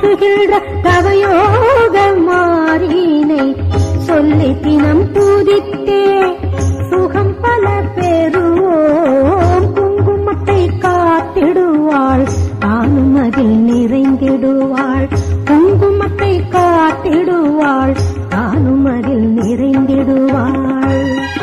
போற்றுகின்ற தவயோக மாறினை சொல்லி தினம் பூதித்தே சுகம் பல பெறுவோம் குங்குமத்தை காத்திடுவாள் தானும் அதில் நிறைந்திடுவாள் குங்குமத்தை காத்திடுவாள் தானும் அதில் நிறைந்திடுவாள்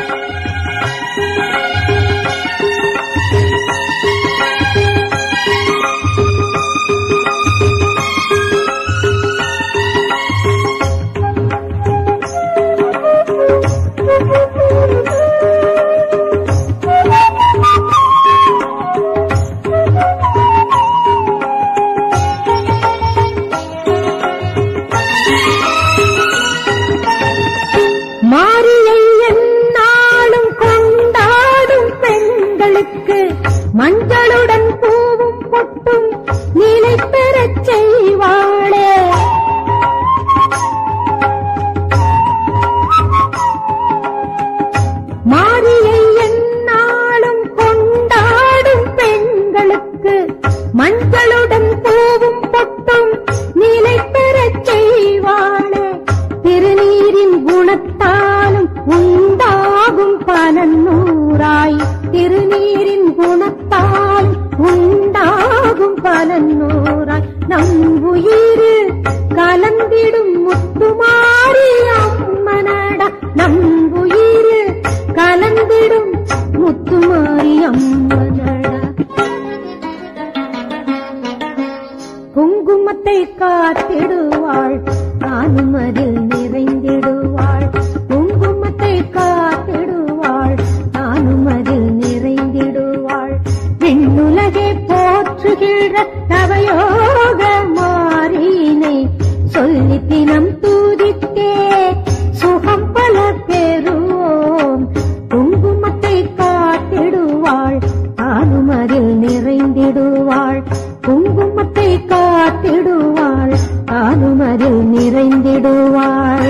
மாரியை எந்நாளும் கொண்டாடும் பெண்களுக்கு மஞ்சளுடன் பூவும் பொட்டும் நிலை பெறச் செய்வாளே மாரியை எந்நாளும் கொண்டாடும் பெண்களுக்கு மஞ்சளுடன் பூவும் பொட்டும் நிலை பெறச் செய்வாளே திருநீரின் குணத்தாலும் உண்டாகும் பலன் நூறாய் திருநீரின் குணத்தால் உண்டாகும் பலன் நூறாய் நம் உயிர் கலந்திடும் முத்துமாரி அம்மனடா நம் உயிர் கலந்திடும் முத்துமாரி அம்மனடா குங்குமத்தை காத்திடுவாள் தானும் அதில் நிறைந்திடுவாள் குங்குமத்தை காத்திடுவாள் தானும் அதில் நிறைந்திடுவாள் விண்ணுலகை போற்றுகின்ற தவயோக மாறினை சொல்லி தினம் தூதித்தே சுகம் பல பெறுவோம் குங்குமத்தை காத்திடுவாள் தானும் அதில் நிறைந்திடுவாள் குங்குமத்தை காத்திடுவாள் தானும் அதில் நிறைந்திடுவாள்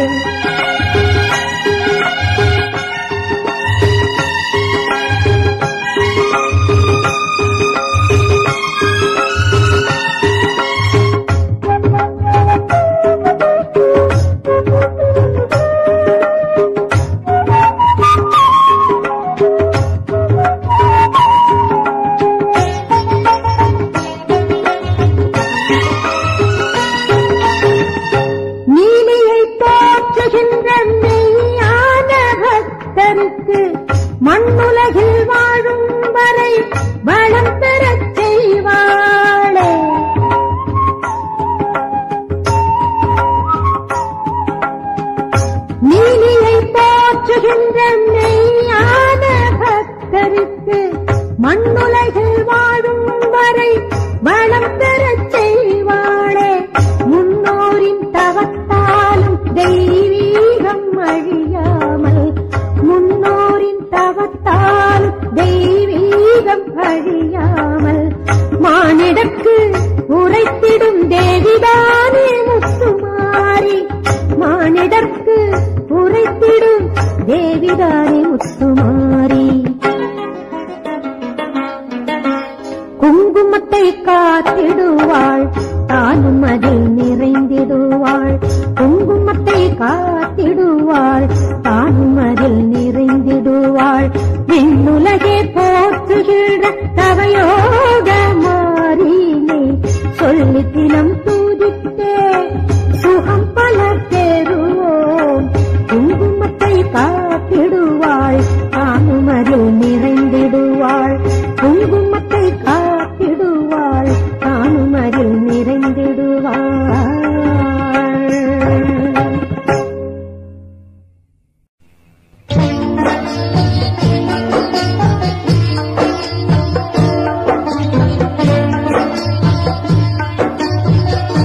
நீலியை போற்றுகின்ற மெய்யான பக்தருக்கு மண்ணுலகில் வாழும் வரை வளம் பெறச் செய்வாளே நீலியை போற்றுகின்ற மெய்யான பக்தருக்கு மண்ணுலகில் வாழும் வரை வளம் பெறச் செய்வாளே முன்னோரின் தவத்தாலும் தெய்வீகம் அழியாமல் முன்னோரின் தவத்தாலும் தெய்வீகம் அழியாமல் மானிடக்கு உரைத்திடும் தேவிதானே முத்துமாரி மானிடற்கு உரைத்திடும் தேவிதானே முத்துமாரி குங்குமத்தை காத்திடுவாள் தானும் அதில் நிறைந்திடுவாள் குங்குமத்தை காத்திடுவாள் தானும் அதில் நிறைந்திடுவாள் விண்ணுலகே போற்றுகின்ற தவயோக மாறினை சொல்லி தினம் தூதித்தே சுகம் பல பெறுவோம் குங்குமத்தை காத்திடுவாள் தானும் அதில் நிறைந்திடுவாள் குங்குமத்தை காத்திடுவாள் தானும் அதில் நிறைந்திடுவாள் Thank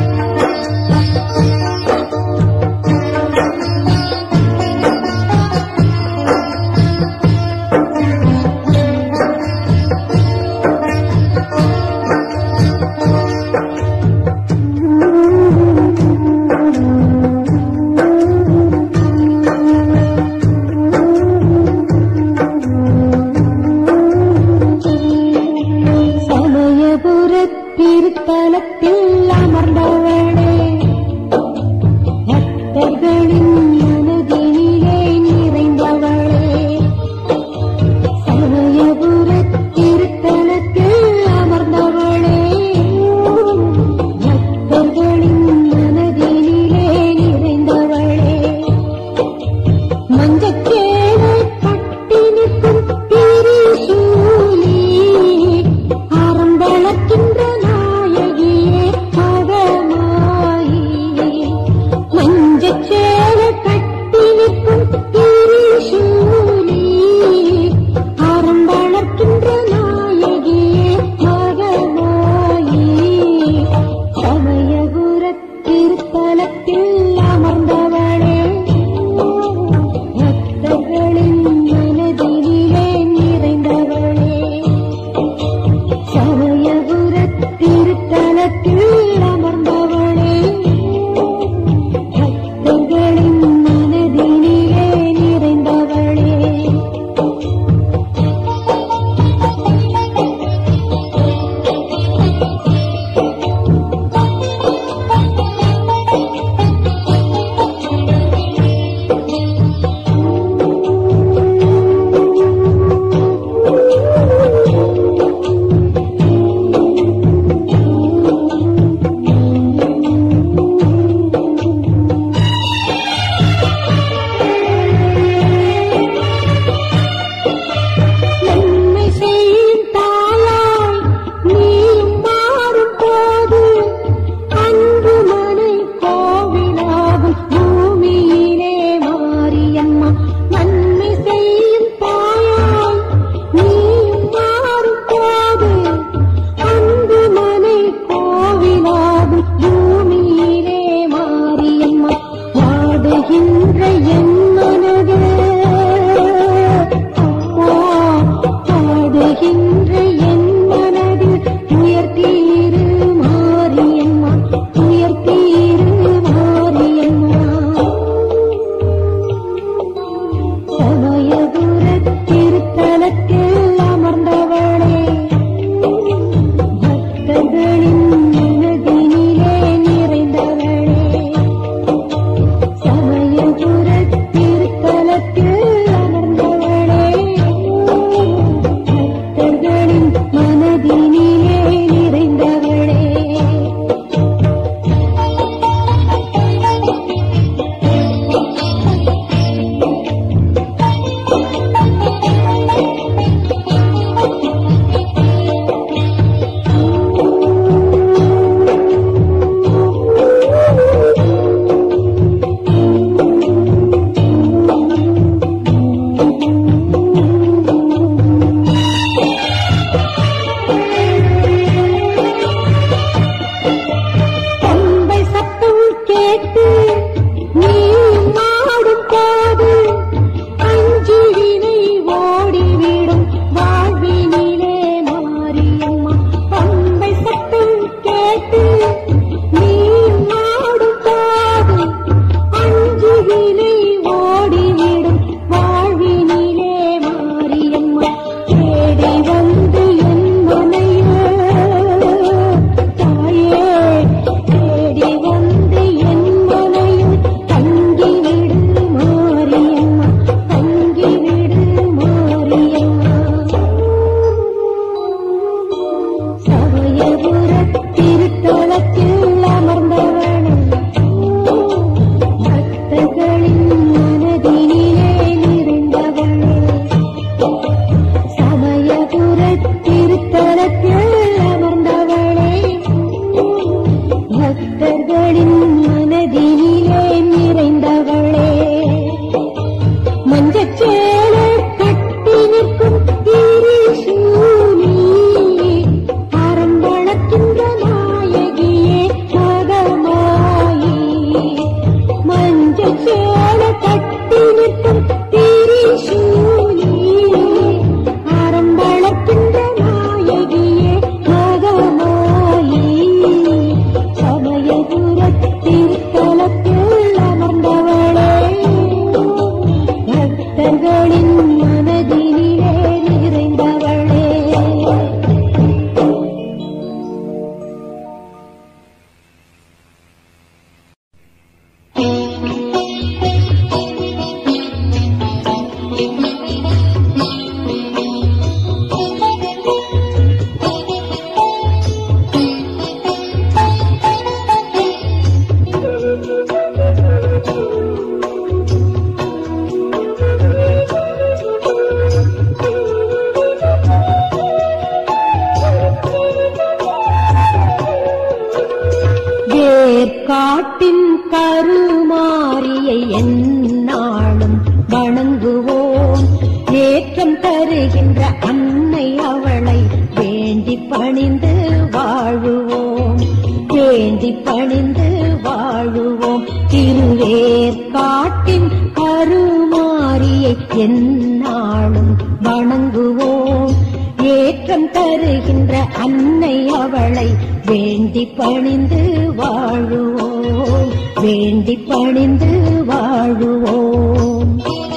தருகின்ற அன்னை அவளை வேண்டி பணிந்து வாழுவோம் வேண்டி பணிந்து வாழுவோம் திருவேற்காட்டின் கருமாரியை எந்நாளும் வணங்குவோம் ஏற்றம் தருகின்ற அன்னை அவளை வேண்டி பணிந்து வாழுவோம் வேண்டி பணிந்து வாழுவோம்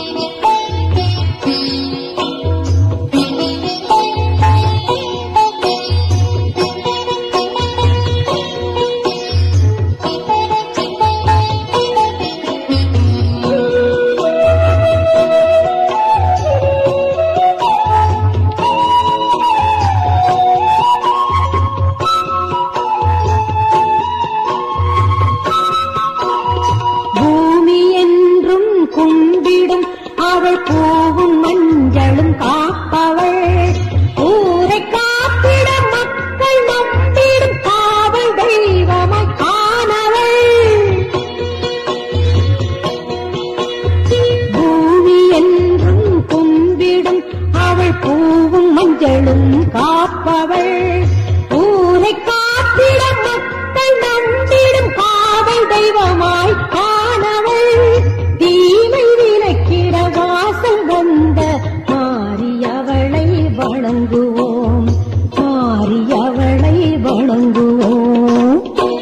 பூமி என்றும் கும்பிடும் அவள் பூவும் மஞ்சளும் காப்பவள் ஊரை காப்பிட மக்கள் நம்பிடும் காவல் தெய்வமாய் காணவள் பூமி என்றும் கும்பிடும் அவள் பூவும் மஞ்சளும் காப்பவள் ஊரை காப்பிட மக்கள் நம்பிடும் காவல் தெய்வமாய் காணவள் தீமை விலக்கிட வாசல் வந்த மாரியவளை வணங்குவோம் மாரியவளை வணங்குவோம்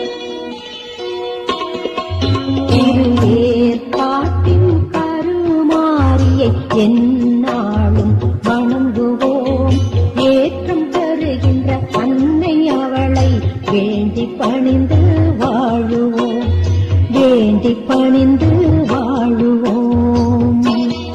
திருவேற்காட்டின் கருமாரியை எந்நாளும் வணங்குவோம் ஏற்றம் தருகின்ற அன்னை அவளை வேண்டி பணிந்து வாழுவோம் வேண்டி பணிந்து வாழுவோம்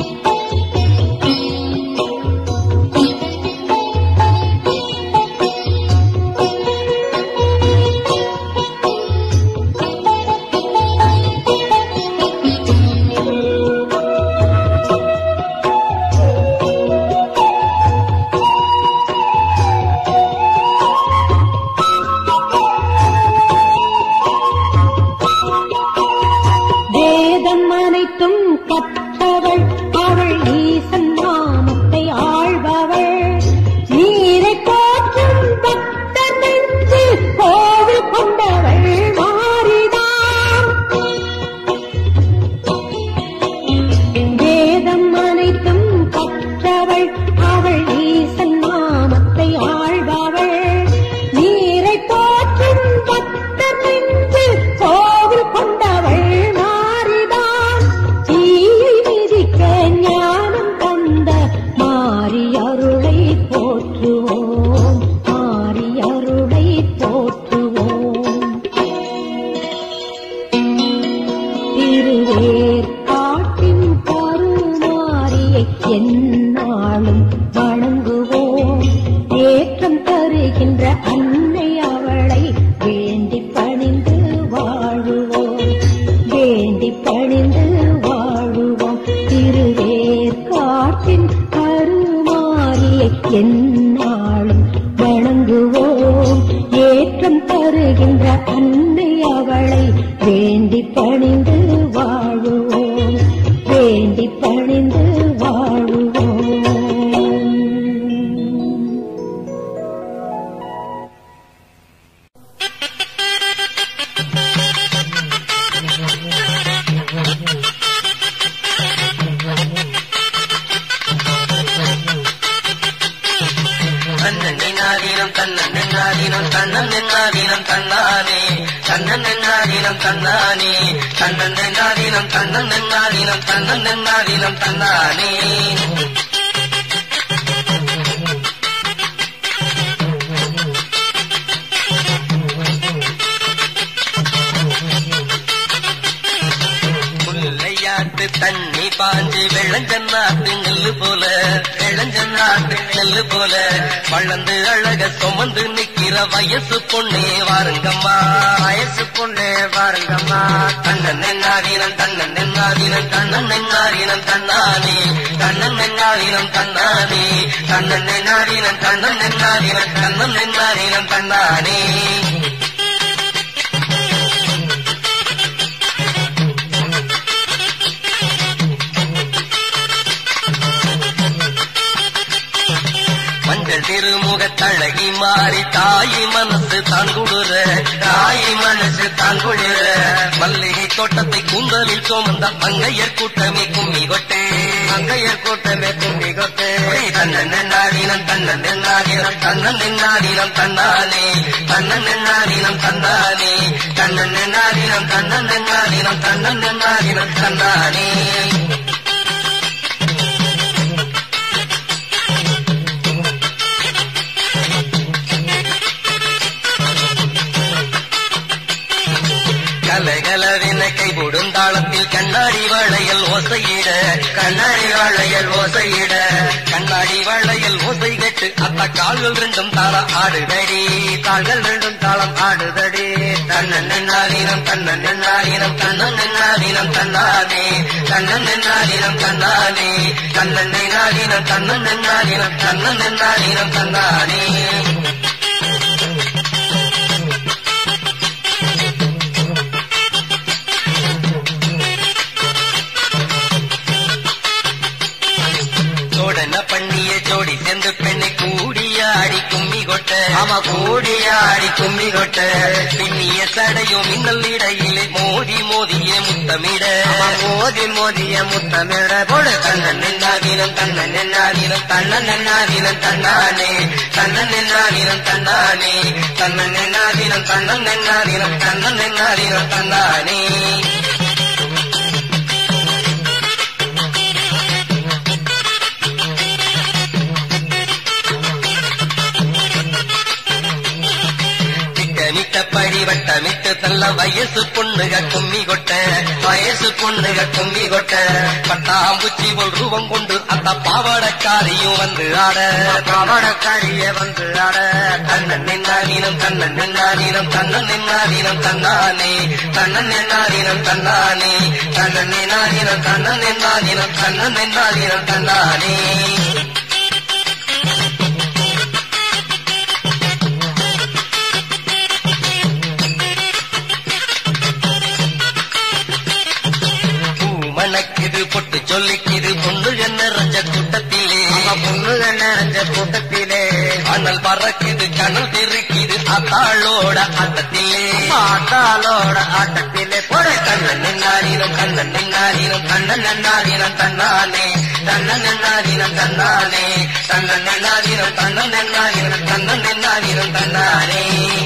வேதம் அனைத்தும் கற்றவள் அவள் ஈசன் நாமத்தை ஆழ்பவள் நீரை போற்றும் பக்தர் நெஞ்சில் கோவில் கொண்டவள் மாறிதான் வேதம் அனைத்தும் கற்றவள் அவள் ஈசன் நாமத்தை ஆழ்பவள் நீரை போற்றும் பக்தர் நெஞ்சில் கோவில் கொண்டவள் மாறிதான் தீயை மிதிக்க ஞானம் தந்த மாறி அருளை போற்றுவோம் மாறி அருளை போற்றுவோம் திருவேற்காட்டின் கருமாரியை எந்நாளும் வணங்குவோம் ஏற்றம் தருகின்ற அன்னை அவளை வேண்டி பணிந்து வாழுவோம் வேண்டி பணிந்து வாழுவோம் திருவேற்காட்டின் கருமாரியை எந்நாளும் வணங்குவோம் ஏற்றம் தருகின்ற அன்னை அவளை வேண்டி பணிந்து வாழுவோம் வேண்டி பணிந்து வாழுவோம் தன்னன் நின்னாதீனம் தன்னன் நின்னாதீனம் தன்னன் நின்னாதீனம் தன்னானே தன்னன் நின்னாதீனம் தன்னானே தன்னன் நின்னாதீனம் தன்னன் நின்னாதீனம் தன்னன் நின்னாதீனம் தன்னானே முல்லையாட்டு தண்ணி பாஞ்சு வெள்ளஞ்சன்னாட்டு நெல்லு போல வெள்ளஞ்சன்னாட்டு நெல்லு போல வளர்ந்து அழக சுமந்து நிக்கிற வயசு பொண்ணே வாருங்கம்மா வயசு பொண்ணே வாருங்கம்மா கண்ணன் நென்னாதீனம் தன்னன் நென்னாதீனம் கண்ணன் நென்னாதீனம் தன்னானே கண்ணன் நென்னாதீனம் தன்னானே கண்ணன் நென்னாதீனம் கண்ணன் நென்னாதீனம் கண்ணன் நென்னாதீனம் தன்னானே திங்கள் திருமுகத்தழகி மாறி தாயி மனசு தான் குளிர தாயி மனசு தான் குளிர மல்லிகை தோட்டத்தை கூந்தலில் சுமந்த மங்கையர் கூட்டமே கும்மி கொட்டே மங்கையர் கூட்டமே கும்மி கொட்டே தன்னன் நின்னாடினம் தன்னன் நின்னாடினம் தன்னன் நின்னாடினம் தன்னானே தன்னன் நின்னாடினம் தன்னானே தன்னன் நின்னாடினம் தன்னன் நின்னாடினம் தன்னன் நின்னாடினம் தன்னானே கலகலவென கைபோடும் தாளத்தில் கண்ணாடி வளையல் ஓசையிட கண்ணாடி வளையல் ஓசையிட கண்ணாடி வளையல் ஓசை கேட்டு அத்த கால்கள் ரெண்டும் தாளம் ஆடுதடி கால்கள் ரெண்டும் தாளம் ஆடுதடி தன்னன் நின்னாதீனம் தன்னன் நின்னாதீனம் தன்னன் நின்னாதீனம் தன்னானே தன்னன் நின்னாதீனம் தன்னானே தன்னன் நின்னாதீனம் தன்னன் நின்னாதீனம் தன்னன் நின்னாதீனம் தன்னானே சோடன பண்ணிய ஜோடி சேர்ந்து பெண்ணை கூடியாடி கும்மி கொட்ட ஆமா கூடியாடி கும்மி கொட்ட பின்னிய சடையும் மின்னல் இடையிலே மோதி மோதிய முத்தமிட மோதி மோதிய முத்தமிட போடு தன்னன் நின்னாதீனம் தன்னன் நின்னாதீனம் தன்னன் நின்னாதீனம் தன்னானே தன்னன் நின்னாதீனம் தன்னானே தன்னன் நின்னாதீனம் தன்னன் நின்னாதீனம் தன்னன் நின்னாதீனம் தன்னானே திட்டமிட்டபடி வட்டமிட்டு தள்ள வயசு பொண்ணுக கும்மி கொட்ட வயசு பொண்ணுக கும்மி கொட்ட பட்டாம்பூச்சி போல் ரூபம் கொண்டு அந்த பாவாடக்காரியும் வந்து ஆட பாவாடக்காரிய வந்து ஆட தன்னன் நின்னாதீனம் தன்னன் நின்னாதீனம் தன்னன் நின்னாதீனம் தன்னானே தன்னன் நின்னாதீனம் தன்னானே தன்னன் நின்னாதீனம் தன்னன் நின்னாதீனம் தன்னன் நின்னாதீனம் தன்னானே மணக்குது பொட்டு சொல்லிக்குது பொண்ணுக நிறைஞ்ச கூட்டத்திலே பொண்ணுக நிறைஞ்ச கூட்டத்திலே அனல் பறக்குது கனல் தெரிக்குது அத்தாளோட ஆட்டத்திலே ஆட்டாளோட ஆட்டத்திலே போட கண்ணன் நின்னாரினம் கண்ணன் நின்னாரினம் கண்ணன் நின்னாரினம் தன்னானே தன்னன் நின்னாரினம் தன்னானே தன்னன் நின்னாரினம் தன்னன் நின்னாரினம் தன்னன் நின்னாரினம் தன்னானே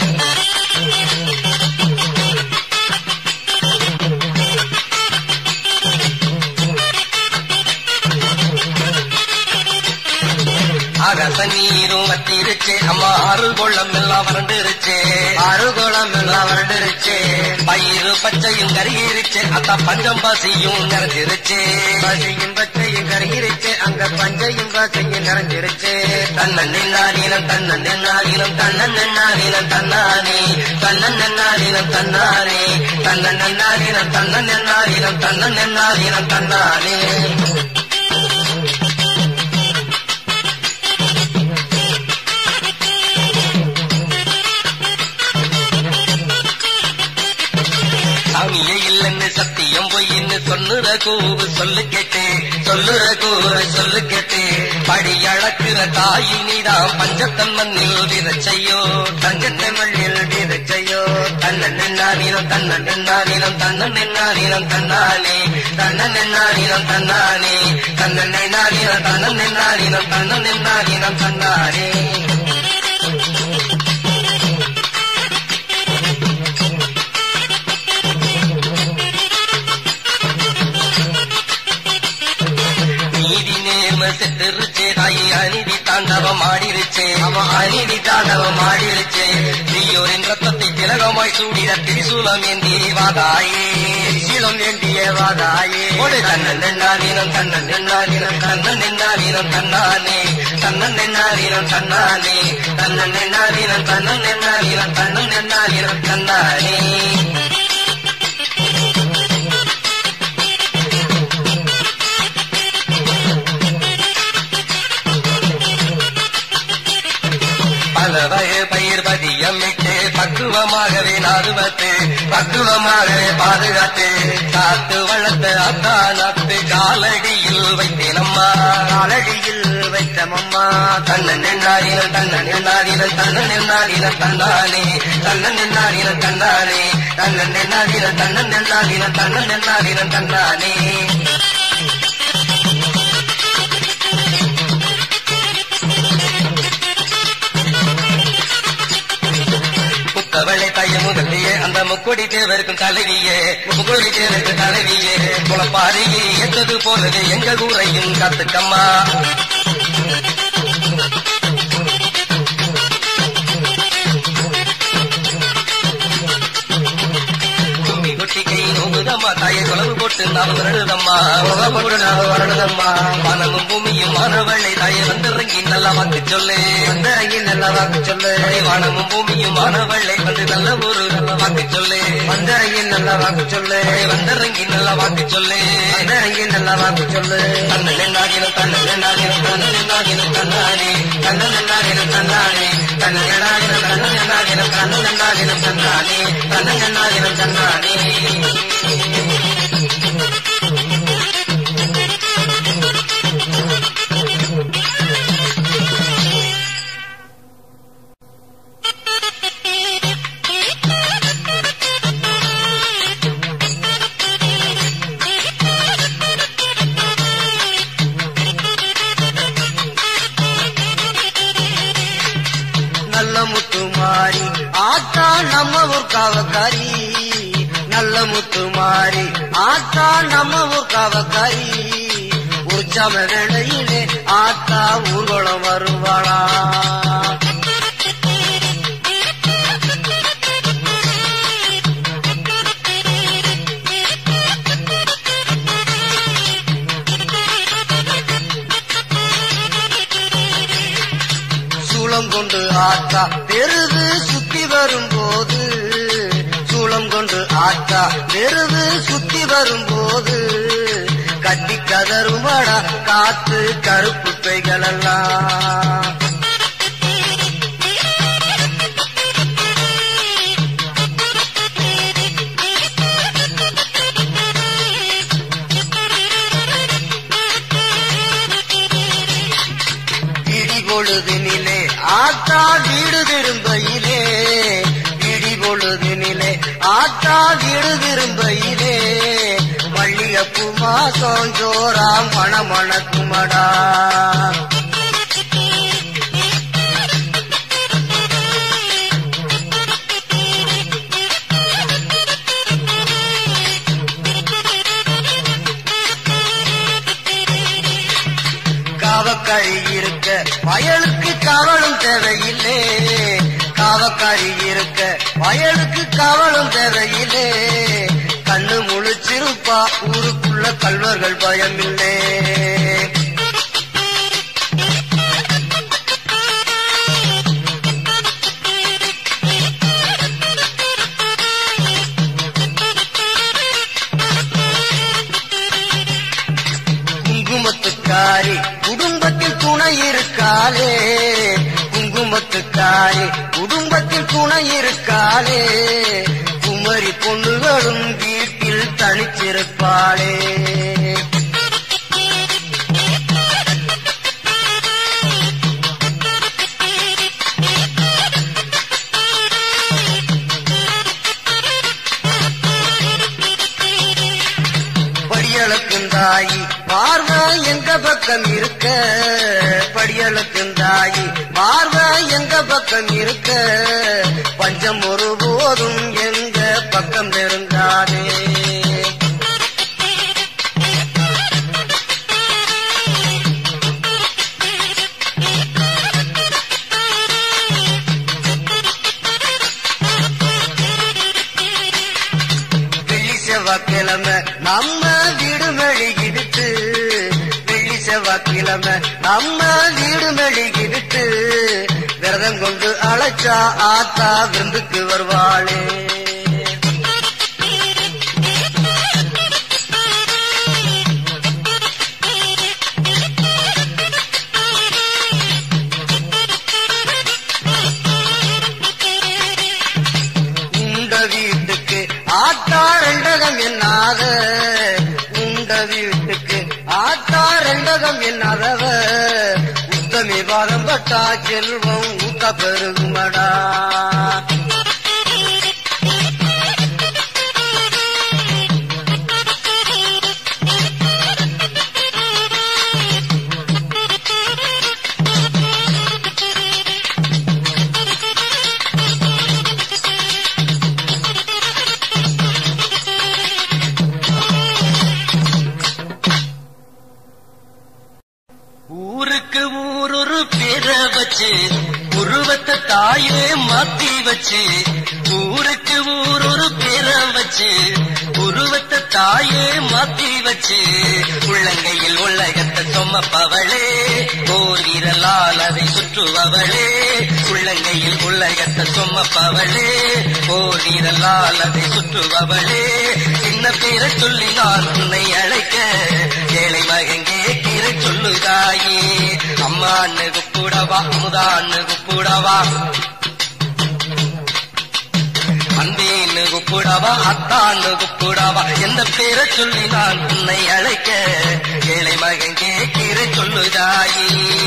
அரச நீரும் வத்திருச்சு அம்மா அருகோளம் எல்லாம் வறண்டுருச்சு அருகோளம் எல்லாம் வறண்டுருச்சு பயிறு பச்சையும் கருகிருச்சு அத்த பஞ்சம் பசியும் நிறைஞ்சிருச்சு பசியும் பச்சையும் கருகிருச்சு அங்க பஞ்சையும் பசையும் நிறைஞ்சிருச்சு தன்னன் நின்னாதீனம் தன்னன் நின்னாதீனம் தன்னன் நின்னாதீனம் தன்னானே தன்னன் நின்னாதீனம் தன்னானே தன்னன் நின்னாதீனம் தன்னன் நின்னாதீனம் தன்னன் நின்னாதீனம் தன்னானே சாமியே இல்லைன்னு சத்தியம் பொய்ன்னு சொல்லுற கூவு சொல்லு கேட்டு சொல்லுற கூவு சொல்லு கேட்டு படி அளக்குற தாயி நீதான் பஞ்சத்தன் மண்ணில் விதச்சையோ தங்கத்தன் மண்ணில் விதச்சையோ தன்னன் நின்னாரீனம் தன்னன் நின்னாரீனம் தன்னன் நின்னாரீனம் தன்னானே தன்னன் நின்னாரீனம் தன்னானே தன்னன் நின்னாரீனம் தன்னன் நின்னாரீனம் தன்னன் நின்னாரீனம் தன்னானே நீதி நேர்ம செத்துருச்சு தாயி அநீதி தாண்டவம் ஆடிருச்சு அவன் அநீதி தாண்டவம் ஆடிருச்சு நீயோரின் ரத்தத்தை திலகமாய் சூடிட திரிசூலம் ஏந்தி வாதாயே திரிசூலம் ஏந்திய வாதாயே ஒரு தன்னன் நின்னாதீனம் தன்னன் நின்னாதீனம் தன்னன் நின்னாதீனம் தன்னானே தன்னன் நின்னாதீனம் தன்னானே தன்னன் நின்னாதீனம் தன்னன் நின்னாதீனம் தன்னன் நின்னாதீனம் தன்னானே பல வகை பயிர் பதியமிட்டு பக்குவமாகவே நாதுவத்து பக்குவமாகவே பாதுகாத்து காத்து வளர்த்த அத்தா நத்து காலடியில் வைத்தேனம்மா காலடியில் வைத்தமம்மா தன்னன் எண்ணாடினல் தன்னன் எண்ணாடினல் தன்னன் எண்ணாடினல் தன்னானே தன்னன் எண்ணாடினல் தன்னானே தன்னன் எண்ணாடினல் தன்னன் எண்ணாடினல் தன்னன் எண்ணாடினல் தன்னானே முத்தவளை தாய முதலியே அந்த முக்கொடி தேவருக்கும் தலைவியே முக்கொடி தேவருக்கு தலைவியே குளப்பாரியே ஏற்றது போலவே எங்க ஊரையும் காத்துக்கம்மா கும்மி கொட்டி கை நோகுதம்மா தாயை குளவு போட்டு நாம் வருடுதம்மா உலக போட்டு நாங்க வரணுதம்மா வானமும் பூமியும் மாணவளை தாயை வந்திறங்கி நல்லா வாக்கு சொல்லு வந்தரங்கி நல்ல வாக்கு சொல்லு வானமும் பூமியும் மாணவளை வந்து நல்ல ஒரு நல்ல வாக்கு சொல்லு வந்தரங்கி நல்ல வாக்கு சொல்லு வந்திறங்கி நல்ல வாக்கு சொல்லு வந்தரங்கி நல்ல வாக்கு சொல்லு தன்னல் என்னாகினும் தன்னல் என்னாகினும் தன்னல் என்னாகினும் தன்னானே தன்னல் என்னாகினும் தன்னானே தன்னல் என்னாகினும் தன்னல் என்னாகினும் தன்னல் என்னாகினும் தன்னானே தன்னல் என்னாகினும் தன்னானே நல்ல முத்து மாறி ஆத்தா நம்ம ஊர் காவக்காரி நல்ல முத்து மாறி ஆத்தா நம்ம ஊர் காவக்காரி உற்சவ வேளையிலே ஆத்தா ஊர்வலம் வருவாளா சூளம் கொண்டு ஆத்தா தெருவு சுத்தி வரும்போது சூளம் கொண்டு ஆத்தா தெருவு சுத்தி வரும்போது கட்டி கதறுமடா காத்து கருப்பு பெய்களெல்லாம் இடி பொழுதினிலே ஆத்தா வீடு திரும்பையிலே இடி பொழுதினிலே ஆத்தா வீடு திரும்பையிலே மல்லிகைப்பூ மாசம் ஜோராம் மணமணக்குமடா காவக்காரி இருக்க வயலுக்கு காவலும் தேவையில்லை காவக்காரி இருக்க வயலுக்கு காவலும் தேவையில்லை கண்ணு முழிச்சிருப்பா ஊருக்குள்ள கல்வர்கள் பயமில்லை குங்குமத்துக்காரி குடும்பத்தில் துணை இருக்காளே குங்குமத்துக்காரி குடும்பத்தில் துணை இருக்காளே குமரி பொண்ணுகளும் வீட்டில் தனிச்சிருப்பாளே படியளக்குந்தாயி பார்வை எங்க பக்கம் இருக்க படியளக்குந்தாயி பார்வை எங்க பக்கம் இருக்க பஞ்சம் ஒருபோதும் எங்க பக்கம் நெருங்காதே வெள்ளி செவ்வாய்க்கிழமை நம்ம வீடு மெழுகிடுத்து வெள்ளி செவ்வாய்க்கிழமை நம்ம வீடு மெழுகிடுத்து விரதம் கொண்டு அழைச்சா ஆத்தா விருந்துக்கு வருவாளே உண்ட வீட்டுக்கு ஆத்தா ரெண்டகம் என்னாத உண்ட வீட்டுக்கு ஆத்தா ரெண்டகம் என்னாதவ பட்டா செல்வம் ஊத்த பெருகுமடா ஊருக்கு ஊரொரு பேர வச்சு உருவத்தை தாயே மாத்தி வச்சு ஊருக்கு ஊரொரு பேர வச்சு உருவத்தை தாயே மாத்தி வச்சு உள்ளங்கையில் உள்ளகத்தை சொம்மப்பவளே ஓர் விரலால் அதை சுற்றுபவளே உள்ளங்கையில் உள்ளகத்தை சொம்மப்பவளே ஓர் விரலால் அதை சுற்றுபவளே சின்ன பேரை சொல்லி நான் உன்னை அழைக்க ஏழை மகன் கேட்கிற சொல்லுதாயே அம்மான்னு குப்புடவா அமுதான்னு குப்புடவா அந்தேன்னு குப்புடவா அத்தான்னு குப்புடவா எந்த பேரை சொல்லி நான் உன்னை அழைக்க ஏழை மகன் கேட்கிற சொல்லுதாயே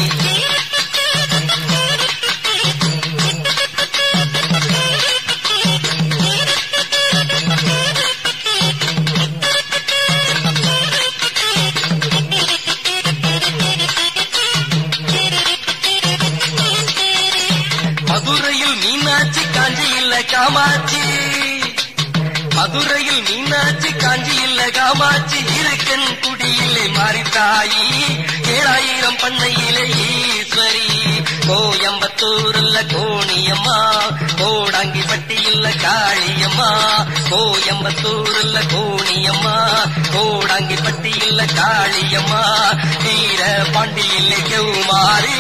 மதுரையில் மீனாட்சி காஞ்சி இல்ல காமாட்சி மதுரையில் மீனாட்சி காஞ்சி இல்ல காமாட்சி இருக்கன் குடியிலே மாறித்தாயி ஏழாயிரம் பண்ணையிலே ஈஸ்வரி கோயம்பத்தூர் இல்ல கோணியம்மா கோடாங்கி பட்டி இல்ல காளியம்மா கோயம்பத்தூர் இல்ல கோணியம்மா கோடாங்கி பட்டி இல்ல காளியம்மா வீர பாண்டி இல்லை கெவுமாறி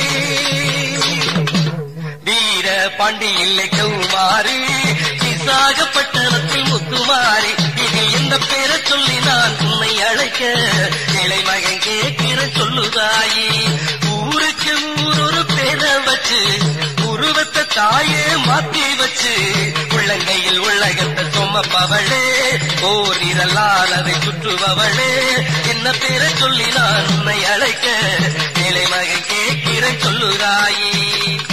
வீர பாண்டி இல்லை கௌமாரி விசாகப்பட்டணத்தில் முத்துமாரி இதில் எந்த பேரை சொல்லி நான் உன்னை அழைக்க இளை மகன் கேட்கிற சொல்லுதாயி ஊருக்கு ஊரொரு பேரை வச்சு உருவத்தை தாயே மாத்தி வச்சு உள்ளங்கையில் உள்ளகத்தை சுமப்பவளே ஓர் இதழால் அதை சுற்றுபவளே என்ன பேரை சொல்லி நான் உன்னை அழைக்க இளை மகன் கேட்கிற சொல்லுதாயி